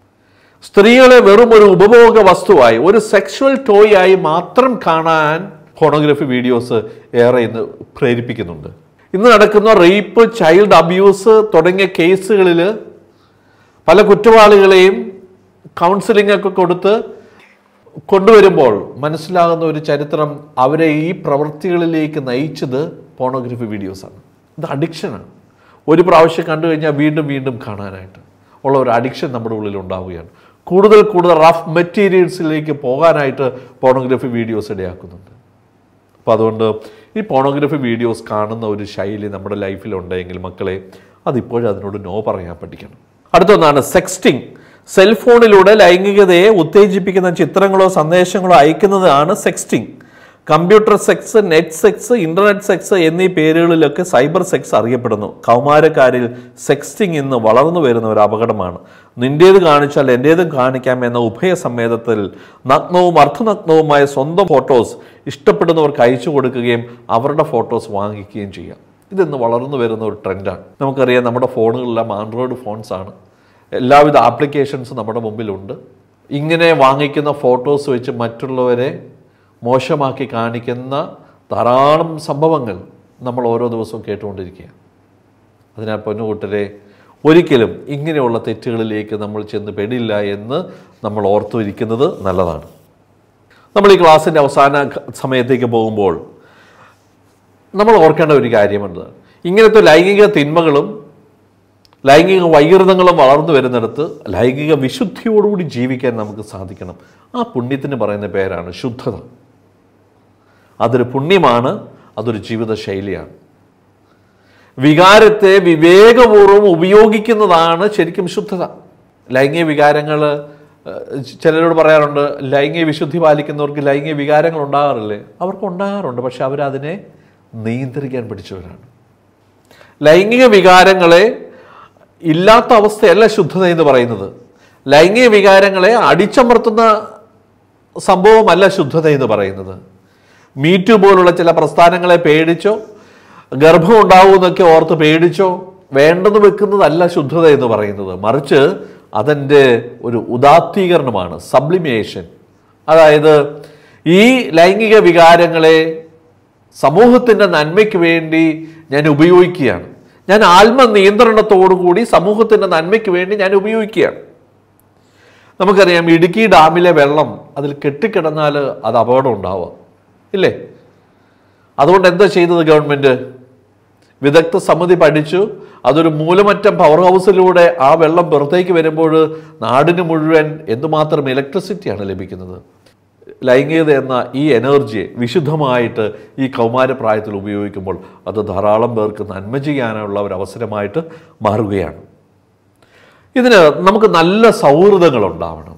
സ്ത്രീകളെ വെറും ഒരു ഉപഭോഗ വസ്തുവായി ഒരു സെക്ഷുവൽ ടോയ് ആയി മാത്രം കാണാൻ ഫോണോഗ്രഫി വീഡിയോസ് ഏറെ ഇന്ന് പ്രേരിപ്പിക്കുന്നുണ്ട് ഇന്ന് നടക്കുന്ന റേപ്പ് ചൈൽഡ് അബ്യൂസ് തുടങ്ങിയ കേസുകളിൽ പല കുറ്റവാളികളെയും കൗൺസിലിംഗ് ഒക്കെ കൊടുത്ത് കൊണ്ടുവരുമ്പോൾ മനസ്സിലാകുന്ന ഒരു ചരിത്രം അവരെ ഈ പ്രവൃത്തികളിലേക്ക് നയിച്ചത് പോണോഗ്രഫി വീഡിയോസാണ് ഇത് അഡിക്ഷനാണ് ഒരു പ്രാവശ്യം കണ്ടു കഴിഞ്ഞാൽ വീണ്ടും വീണ്ടും കാണാനായിട്ട് ഉള്ള ഒരു അഡിക്ഷൻ നമ്മുടെ ഉള്ളിൽ ഉണ്ടാവുകയാണ് കൂടുതൽ കൂടുതൽ റഫ് മെറ്റീരിയൽസിലേക്ക് പോകാനായിട്ട് പോണോഗ്രഫി വീഡിയോസ് ഇടയാക്കുന്നുണ്ട് അപ്പോൾ അതുകൊണ്ട് ഈ പോണോഗ്രഫി വീഡിയോസ് കാണുന്ന ഒരു ശൈലി നമ്മുടെ ലൈഫിൽ ഉണ്ടെങ്കിൽ മക്കളെ അതിപ്പോഴും അതിനോട് നോ പറയാൻ പഠിക്കണം അടുത്തൊന്നാണ് സെക്സ്റ്റിംഗ് സെൽഫോണിലൂടെ ലൈംഗികതയെ ഉത്തേജിപ്പിക്കുന്ന ചിത്രങ്ങളോ സന്ദേശങ്ങളോ അയക്കുന്നതാണ് sexting computer sex net sex internet sex എന്നീ പേരുകളിലൊക്കെ സൈബർ സെക്സ് അറിയപ്പെടുന്നു കൗമാരക്കാരിൽ സെക്സ്റ്റിംഗ് ഇന്ന് വളർന്നു വരുന്ന ഒരു അപകടമാണ് നിന്റേത് കാണിച്ചാൽ എൻ്റേതും കാണിക്കാം എന്ന ഉഭയസമ്മേതത്തിൽ നഗ്നവും അർത്ഥനഗ്നവുമായ സ്വന്തം ഫോട്ടോസ് ഇഷ്ടപ്പെടുന്നവർക്ക് അയച്ചു കൊടുക്കുകയും അവരുടെ ഫോട്ടോസ് വാങ്ങിക്കുകയും ചെയ്യാം ഇതിന്ന് വളർന്നു വരുന്ന ഒരു ട്രെൻഡാണ് നമുക്കറിയാം നമ്മുടെ ഫോണുകളെല്ലാം ആൻഡ്രോയിഡ് ഫോൺസ് ആണ് എല്ലാവിധ ആപ്ലിക്കേഷൻസ് നമ്മുടെ മുമ്പിലുണ്ട് ഇങ്ങനെ വാങ്ങിക്കുന്ന ഫോട്ടോസ് വെച്ച് മറ്റുള്ളവരെ മോശമാക്കി കാണിക്കുന്ന ധാരാളം സംഭവങ്ങൾ നമ്മൾ ഓരോ ദിവസവും കേട്ടുകൊണ്ടിരിക്കുകയാണ് അതിനാൽ പൊന്നുകൂട്ടരെ ഒരിക്കലും ഇങ്ങനെയുള്ള തെറ്റുകളിലേക്ക് നമ്മൾ ചെന്ന് പെടില്ല എന്ന് നമ്മൾ ഓർത്തുവരിക്കുന്നത് നല്ലതാണ് നമ്മൾ ഈ ക്ലാസ്സിൻ്റെ അവസാന ഘ- സമയത്തേക്ക് പോകുമ്പോൾ നമ്മൾ ഓർക്കേണ്ട ഒരു കാര്യമുണ്ട് ഇങ്ങനത്തെ ലൈംഗിക തിന്മകളും ലൈംഗിക വൈകൃതങ്ങളും വളർന്നു വരുന്നിടത്ത് ലൈംഗിക വിശുദ്ധിയോടുകൂടി ജീവിക്കാൻ നമുക്ക് സാധിക്കണം ആ പുണ്യത്തിന് പറയുന്ന പേരാണ് ശുദ്ധത അതൊരു പുണ്യമാണ് അതൊരു ജീവിത ശൈലിയാണ് വികാരത്തെ വിവേകപൂർവ്വം ഉപയോഗിക്കുന്നതാണ് ശരിക്കും ശുദ്ധത ലൈംഗിക വികാരങ്ങൾ ചിലരോട് പറയാറുണ്ട് ലൈംഗിക വിശുദ്ധി പാലിക്കുന്നവർക്ക് ലൈംഗിക വികാരങ്ങൾ ഉണ്ടാകാറില്ലേ അവർക്ക് ഉണ്ടാകാറുണ്ട് പക്ഷെ അവരതിനെ നിയന്ത്രിക്കാൻ പഠിച്ചവരാണ് ലൈംഗിക വികാരങ്ങളെ ഇല്ലാത്ത അവസ്ഥയല്ല ശുദ്ധത എന്ന് പറയുന്നത് ലൈംഗിക വികാരങ്ങളെ അടിച്ചമർത്തുന്ന സംഭവമല്ല ശുദ്ധത എന്ന് പറയുന്നത് മീറ്റു പോലുള്ള ചില പ്രസ്ഥാനങ്ങളെ പേടിച്ചോ ഗർഭം ഉണ്ടാവുമെന്നൊക്കെ ഓർത്ത് പേടിച്ചോ വേണ്ടെന്ന് വെക്കുന്നതല്ല ശുദ്ധത എന്ന് പറയുന്നത് മറിച്ച് അതെൻ്റെ ഒരു ഉദാത്തീകരണമാണ് സബ്ലിമേഷൻ അതായത് ഈ ലൈംഗിക വികാരങ്ങളെ സമൂഹത്തിൻ്റെ നന്മയ്ക്ക് വേണ്ടി ഞാൻ ഉപയോഗിക്കുകയാണ് ഞാൻ ആത്മനിയന്ത്രണത്തോടു കൂടി സമൂഹത്തിൻ്റെ നന്മയ്ക്ക് വേണ്ടി ഞാൻ ഉപയോഗിക്കുകയാണ് നമുക്കറിയാം ഇടുക്കി ഡാമിലെ വെള്ളം അതിൽ കെട്ടിക്കിടന്നാൽ അത് അപകടം ഉണ്ടാവുക ഇല്ലേ അതുകൊണ്ട് എന്താ ചെയ്തത് ഗവൺമെൻറ് വിദഗ്ധ സമിതി പഠിച്ചു അതൊരു മൂലമറ്റം പവർ ഹൗസിലൂടെ ആ വെള്ളം പുറത്തേക്ക് വരുമ്പോൾ നാടിന് മുഴുവൻ എന്തുമാത്രം ഇലക്ട്രിസിറ്റിയാണ് ലഭിക്കുന്നത് ലൈംഗികത എന്ന ഈ എനർജിയെ വിശുദ്ധമായിട്ട് ഈ കൗമാരപ്രായത്തിൽ ഉപയോഗിക്കുമ്പോൾ അത് ധാരാളം പേർക്ക് നന്മ ചെയ്യാനുള്ള ഒരു അവസരമായിട്ട് മാറുകയാണ് ഇതിന് നമുക്ക് നല്ല സൗഹൃദങ്ങൾ ഉണ്ടാവണം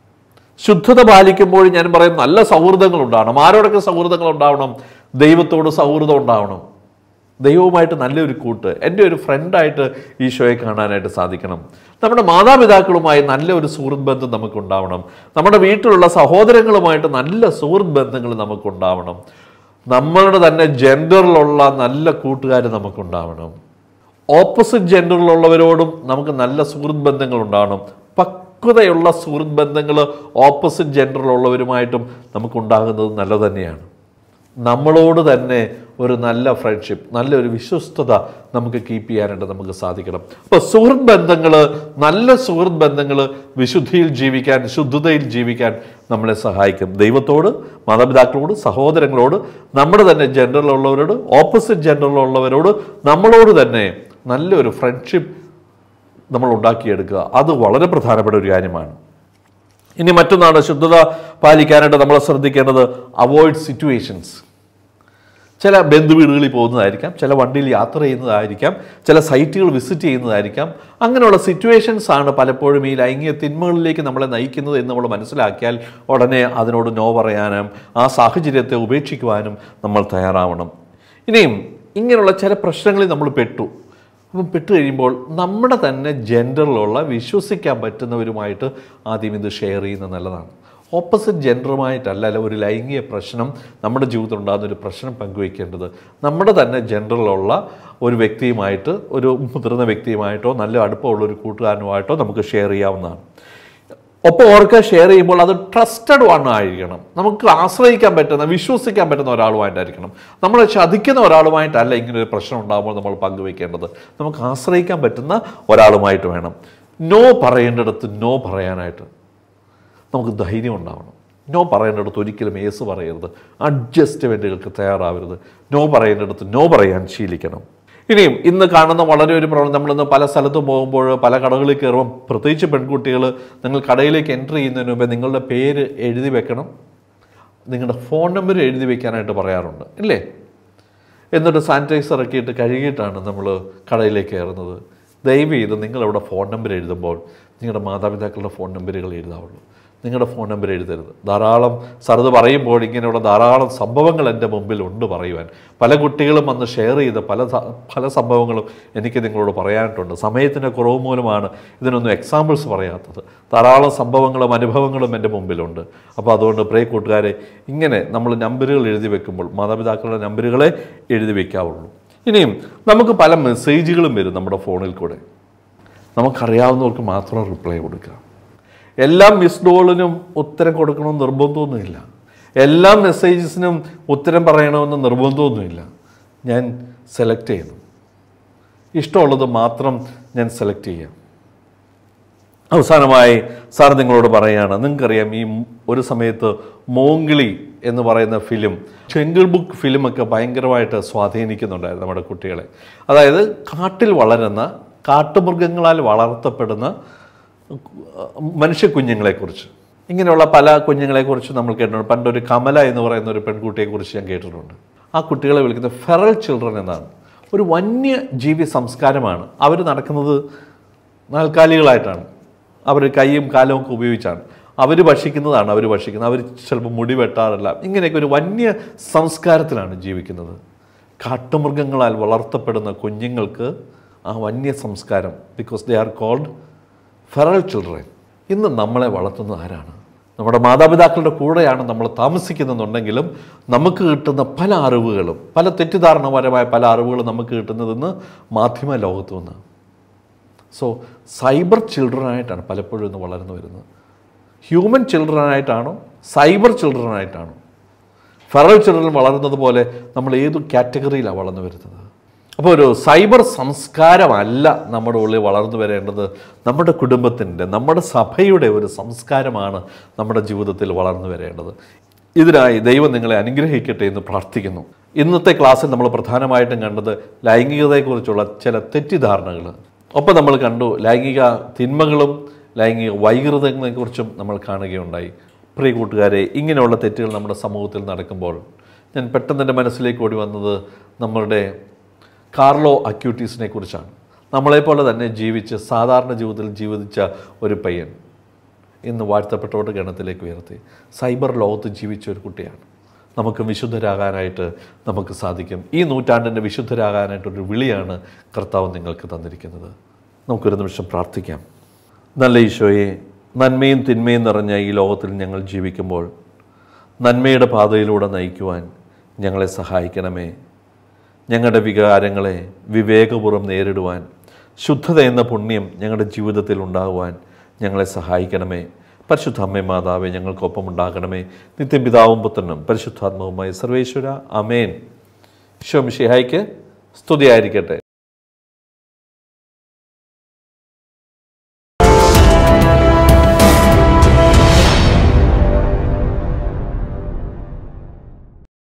ശുദ്ധത പാലിക്കുമ്പോൾ ഞാൻ പറയും നല്ല സൗഹൃദങ്ങൾ ഉണ്ടാവണം ആരോടൊക്കെ സൗഹൃദങ്ങൾ ഉണ്ടാവണം ദൈവത്തോട് സൗഹൃദം ഉണ്ടാവണം ദൈവവുമായിട്ട് നല്ലൊരു കൂട്ട് എൻ്റെ ഒരു ഫ്രണ്ടായിട്ട് ഈശോയെ കാണാനായിട്ട് സാധിക്കണം നമ്മുടെ മാതാപിതാക്കളുമായി നല്ല ഒരു സുഹൃത്ത് ബന്ധം നമുക്കുണ്ടാവണം നമ്മുടെ വീട്ടിലുള്ള സഹോദരങ്ങളുമായിട്ട് നല്ല സുഹൃത്ത് ബന്ധങ്ങൾ നമുക്കുണ്ടാവണം നമ്മളുടെ തന്നെ ജെൻഡറിലുള്ള നല്ല കൂട്ടുകാർ നമുക്കുണ്ടാവണം ഓപ്പോസിറ്റ് ജെൻഡറിലുള്ളവരോടും നമുക്ക് നല്ല സുഹൃത്ത് ബന്ധങ്ങൾ ഉണ്ടാവണം പക്വതയുള്ള സുഹൃത്ത് ബന്ധങ്ങൾ ഓപ്പോസിറ്റ് ജെൻഡറിലുള്ളവരുമായിട്ടും നമുക്കുണ്ടാകുന്നത് നല്ലത് തന്നെയാണ് നമ്മളോട് തന്നെ ഒരു നല്ല ഫ്രണ്ട്ഷിപ്പ് നല്ലൊരു വിശ്വസ്തത നമുക്ക് കീപ്പ് ചെയ്യാനായിട്ട് നമുക്ക് സാധിക്കണം അപ്പോൾ സുഹൃത്ത് ബന്ധങ്ങൾ നല്ല സുഹൃത്ത് ബന്ധങ്ങൾ വിശുദ്ധിയിൽ ജീവിക്കാൻ ശുദ്ധതയിൽ ജീവിക്കാൻ നമ്മളെ സഹായിക്കും ദൈവത്തോട് മാതാപിതാക്കളോട് സഹോദരങ്ങളോട് നമ്മുടെ തന്നെ ജെൻഡറിലുള്ളവരോട് ഓപ്പോസിറ്റ് ജെൻഡറിലുള്ളവരോട് നമ്മളോട് തന്നെ നല്ലൊരു ഫ്രണ്ട്ഷിപ്പ് നമ്മൾ ഉണ്ടാക്കിയെടുക്കുക അത് വളരെ പ്രധാനപ്പെട്ട ഒരു കാര്യമാണ് ഇനി മറ്റൊന്നാണ് ശുദ്ധത പാലിക്കാനായിട്ട് നമ്മൾ ശ്രദ്ധിക്കേണ്ടത് അവോയ്ഡ് സിറ്റുവേഷൻസ് ചില ബന്ധുവീടുകളിൽ പോകുന്നതായിരിക്കാം ചില വണ്ടിയിൽ യാത്ര ചെയ്യുന്നതായിരിക്കാം ചില സൈറ്റുകൾ വിസിറ്റ് ചെയ്യുന്നതായിരിക്കാം അങ്ങനെയുള്ള സിറ്റുവേഷൻസ് ആണ് പലപ്പോഴും ഈ ലൈംഗിക തിന്മകളിലേക്ക് നമ്മളെ നയിക്കുന്നത് എന്ന് നമ്മൾ മനസ്സിലാക്കിയാൽ ഉടനെ അതിനോട് നോ പറയാനും ആ സാഹചര്യത്തെ ഉപേക്ഷിക്കുവാനും നമ്മൾ തയ്യാറാവണം ഇനിയും ഇങ്ങനെയുള്ള ചില പ്രശ്നങ്ങളിൽ നമ്മൾ പെട്ടു അപ്പം പെട്ട് കഴിയുമ്പോൾ നമ്മുടെ തന്നെ ജെൻഡറിലുള്ള വിശ്വസിക്കാൻ പറ്റുന്നവരുമായിട്ട് ആദ്യം ഇത് ഷെയർ ചെയ്യുന്നത് നല്ലതാണ് ഓപ്പോസിറ്റ് ജെൻഡറുമായിട്ടല്ല അല്ല ഒരു ലൈംഗിക പ്രശ്നം നമ്മുടെ ജീവിതത്തിൽ ഉണ്ടാകുന്ന ഒരു പ്രശ്നം പങ്കുവയ്ക്കേണ്ടത് നമ്മുടെ തന്നെ ജെൻഡറിലുള്ള ഒരു വ്യക്തിയുമായിട്ട് ഒരു മുതിർന്ന വ്യക്തിയുമായിട്ടോ നല്ല അടുപ്പമുള്ള ഒരു കൂട്ടുകാരനുമായിട്ടോ നമുക്ക് ഷെയർ ചെയ്യാവുന്നതാണ് ഒപ്പം ഓർക്ക് ഷെയർ ചെയ്യുമ്പോൾ അത് ട്രസ്റ്റഡ് വൺ ആയിരിക്കണം നമുക്ക് ആശ്രയിക്കാൻ പറ്റുന്ന വിശ്വസിക്കാൻ പറ്റുന്ന ഒരാളുമായിട്ടായിരിക്കണം നമ്മളെ ചതിക്കുന്ന ഒരാളുമായിട്ടല്ല ഇങ്ങനെ ഒരു പ്രശ്നം ഉണ്ടാകുമ്പോൾ നമ്മൾ പങ്കുവെക്കേണ്ടത് നമുക്ക് ആശ്രയിക്കാൻ പറ്റുന്ന ഒരാളുമായിട്ട് വേണം നോ പറയേണ്ടിടത്ത് നോ പറയാനായിട്ട് നമുക്ക് ധൈര്യം ഉണ്ടാവണം നോ പറയേണ്ടിടത്ത് ഒരിക്കലും ഏസ് പറയരുത് അഡ്ജസ്റ്റ്മെൻറ്റുകൾക്ക് തയ്യാറാവരുത് നോ പറയേണ്ടിടത്ത് നോ പറയാൻ ശീലിക്കണം ഇനിയും ഇന്ന് കാണുന്ന വളരെ ഒരു പ്രോബ്ലം നമ്മളിന്ന് പല സ്ഥലത്തും പോകുമ്പോൾ പല കടകളിൽ കയറുമ്പോൾ പ്രത്യേകിച്ച് പെൺകുട്ടികൾ നിങ്ങൾ കടയിലേക്ക് എൻ്റർ ചെയ്യുന്നതിന് മുമ്പേ നിങ്ങളുടെ പേര് എഴുതി വെക്കണം നിങ്ങളുടെ ഫോൺ നമ്പർ എഴുതി വെക്കാനായിട്ട് പറയാറുണ്ട് ഇല്ലേ എന്നിട്ട് സാനിറ്റൈസർ ഒക്കെ ഇട്ട് കഴുകിയിട്ടാണ് നമ്മൾ കടയിലേക്ക് കയറുന്നത് ദയവ് ചെയ്ത് നിങ്ങളവിടെ ഫോൺ നമ്പർ എഴുതുമ്പോൾ നിങ്ങളുടെ മാതാപിതാക്കളുടെ ഫോൺ നമ്പറുകൾ എഴുതാവുള്ളൂ നിങ്ങളുടെ ഫോൺ നമ്പർ എഴുതരുത് ധാരാളം സർത് പറയുമ്പോൾ ഇങ്ങനെയുള്ള ധാരാളം സംഭവങ്ങൾ എൻ്റെ മുമ്പിൽ ഉണ്ട് പറയുവാൻ പല കുട്ടികളും വന്ന് ഷെയർ ചെയ്ത പല സ- പല സംഭവങ്ങളും എനിക്ക് നിങ്ങളോട് പറയാനായിട്ടുണ്ട് സമയത്തിൻ്റെ കുറവ് മൂലമാണ് ഇതിനൊന്നും എക്സാമ്പിൾസ് പറയാത്തത് ധാരാളം സംഭവങ്ങളും അനുഭവങ്ങളും എൻ്റെ മുമ്പിലുണ്ട് അപ്പോൾ അതുകൊണ്ട് പ്രിയ കൂട്ടുകാരെ ഇങ്ങനെ നമ്മൾ നമ്പറുകൾ എഴുതി വെക്കുമ്പോൾ മാതാപിതാക്കളുടെ നമ്പറുകളെ എഴുതി വെക്കാവുള്ളൂ ഇനിയും നമുക്ക് പല മെസ്സേജുകളും വരും നമ്മുടെ ഫോണിൽ കൂടെ നമുക്കറിയാവുന്നവർക്ക് മാത്രം റിപ്ലൈ കൊടുക്കുക എല്ലാ മിസ് ഡോളിനും ഉത്തരം കൊടുക്കണമെന്ന് നിർബന്ധമൊന്നുമില്ല എല്ലാ മെസ്സേജസിനും ഉത്തരം പറയണമെന്ന് നിർബന്ധമൊന്നുമില്ല ഞാൻ സെലക്ട് ചെയ്യണം ഇഷ്ടമുള്ളത് മാത്രം ഞാൻ സെലക്ട് ചെയ്യാം അവസാനമായി സാർ നിങ്ങളോട് പറയുകയാണ് നിങ്ങൾക്കറിയാം ഈ ഒരു സമയത്ത് മോങ്കിളി എന്ന് പറയുന്ന ഫിലിം ചെങ്കിൾ ബുക്ക് ഫിലിമൊക്കെ ഭയങ്കരമായിട്ട് സ്വാധീനിക്കുന്നുണ്ടായിരുന്നു നമ്മുടെ കുട്ടികളെ അതായത് കാട്ടിൽ വളരുന്ന കാട്ടുമൃഗങ്ങളാൽ വളർത്തപ്പെടുന്ന മനുഷ്യ കുഞ്ഞുങ്ങളെക്കുറിച്ച് ഇങ്ങനെയുള്ള പല കുഞ്ഞുങ്ങളെക്കുറിച്ച് നമ്മൾ കേട്ടിട്ടുണ്ട് പണ്ടൊരു കമല എന്ന് പറയുന്ന ഒരു പെൺകുട്ടിയെക്കുറിച്ച് ഞാൻ കേട്ടിട്ടുണ്ട് ആ കുട്ടികളെ വിളിക്കുന്നത് ഫെറൽ ചിൽഡ്രൻ എന്നാണ് ഒരു വന്യജീവി സംസ്കാരമാണ് അവർ നടക്കുന്നത് നാൽക്കാലികളായിട്ടാണ് അവർ കൈയും കാലവും ഒക്കെ ഉപയോഗിച്ചാണ് അവർ ഭക്ഷിക്കുന്നതാണ് അവർ ഭക്ഷിക്കുന്നത് അവർ ചിലപ്പോൾ മുടി വെട്ടാറില്ല ഇങ്ങനെയൊക്കെ ഒരു വന്യ സംസ്കാരത്തിലാണ് ജീവിക്കുന്നത് കാട്ടുമൃഗങ്ങളാൽ വളർത്തപ്പെടുന്ന കുഞ്ഞുങ്ങൾക്ക് ആ വന്യ സംസ്കാരം because they are called feral children ഇന്ന് നമ്മളെ വളർത്തുന്നത് ആരാണ് നമ്മുടെ മാതാപിതാക്കളുടെ കൂടെയാണ് നമ്മൾ താമസിക്കുന്നുണ്ടെങ്കിലും നമുക്ക് കിട്ടുന്ന പല അറിവുകളും പല തെറ്റിദ്ധാരണപരമായ പല അറിവുകളും നമുക്ക് കിട്ടുന്നതെന്ന് മാധ്യമ ലോകത്തു നിന്നാണ് സോ സൈബർ ചിൽഡ്രനായിട്ടാണ് പലപ്പോഴും ഇന്ന് വളർന്നു വരുന്നത് ഹ്യൂമൻ ചിൽഡ്രനായിട്ടാണോ സൈബർ ചിൽഡ്രനായിട്ടാണോ ഫെറൽ ചിൽഡ്രൻ വളരുന്നത് പോലെ നമ്മൾ ഏതു കാറ്റഗറിയിലാണ് വളർന്നു വരുന്നത് അപ്പോൾ ഒരു സൈബർ സംസ്കാരമല്ല നമ്മുടെ ഉള്ളിൽ വളർന്നു വരേണ്ടത് നമ്മുടെ കുടുംബത്തിൻ്റെ നമ്മുടെ സഭയുടെ ഒരു സംസ്കാരമാണ് നമ്മുടെ ജീവിതത്തിൽ വളർന്നു വരേണ്ടത് ഇതിനായി ദൈവം നിങ്ങളെ അനുഗ്രഹിക്കട്ടെ എന്ന് പ്രാർത്ഥിക്കുന്നു ഇന്നത്തെ ക്ലാസ്സിൽ നമ്മൾ പ്രധാനമായിട്ടും കണ്ടത് ലൈംഗികതയെക്കുറിച്ചുള്ള ചില തെറ്റിദ്ധാരണകൾ ഒപ്പം നമ്മൾ കണ്ടു ലൈംഗിക തിന്മകളും ലൈംഗിക വൈകൃതങ്ങളെക്കുറിച്ചും നമ്മൾ കാണുകയുണ്ടായി പ്രിയ കൂട്ടുകാരെ ഇങ്ങനെയുള്ള തെറ്റുകൾ നമ്മുടെ സമൂഹത്തിൽ നടക്കുമ്പോൾ ഞാൻ പെട്ടെന്ന് എൻ്റെ മനസ്സിലേക്ക് ഓടി വന്നത് നമ്മളുടെ കാർലോ അക്യൂട്ടീസിനെ കുറിച്ചാണ് നമ്മളെപ്പോലെ തന്നെ ജീവിച്ച് സാധാരണ ജീവിതത്തിൽ ജീവിച്ച ഒരു പയ്യൻ ഇന്ന് വാഴ്ത്തപ്പെട്ടവരുടെ ഗണത്തിലേക്ക് ഉയർത്തി സൈബർ ലോകത്ത് ജീവിച്ച ഒരു കുട്ടിയാണ് നമുക്ക് വിശുദ്ധരാകാനായിട്ട് നമുക്ക് സാധിക്കും ഈ നൂറ്റാണ്ടിൻ്റെ വിശുദ്ധരാകാനായിട്ടൊരു വിളിയാണ് കർത്താവ് നിങ്ങൾക്ക് തന്നിരിക്കുന്നത് നമുക്കൊരു നിമിഷം പ്രാർത്ഥിക്കാം നല്ല ഈശോയെ നന്മയും തിന്മയും നിറഞ്ഞ ഈ ലോകത്തിൽ ഞങ്ങൾ ജീവിക്കുമ്പോൾ നന്മയുടെ പാതയിലൂടെ നയിക്കുവാൻ ഞങ്ങളെ സഹായിക്കണമേ ഞങ്ങളുടെ വികാരങ്ങളെ വിവേകപൂർവ്വം നേരിടുവാൻ ശുദ്ധത എന്ന പുണ്യം ഞങ്ങളുടെ ജീവിതത്തിൽ ഉണ്ടാകുവാൻ ഞങ്ങളെ സഹായിക്കണമേ പരിശുദ്ധ അമ്മേ മാതാവേ ഞങ്ങൾക്കൊപ്പം ഉണ്ടാകണമേ നിത്യം പിതാവും പുത്രനും പരിശുദ്ധാത്മാവുമായി സർവേശ്വര അമേൻ ശോമിഷിഹായിക്ക് സ്തുതിയായിരിക്കട്ടെ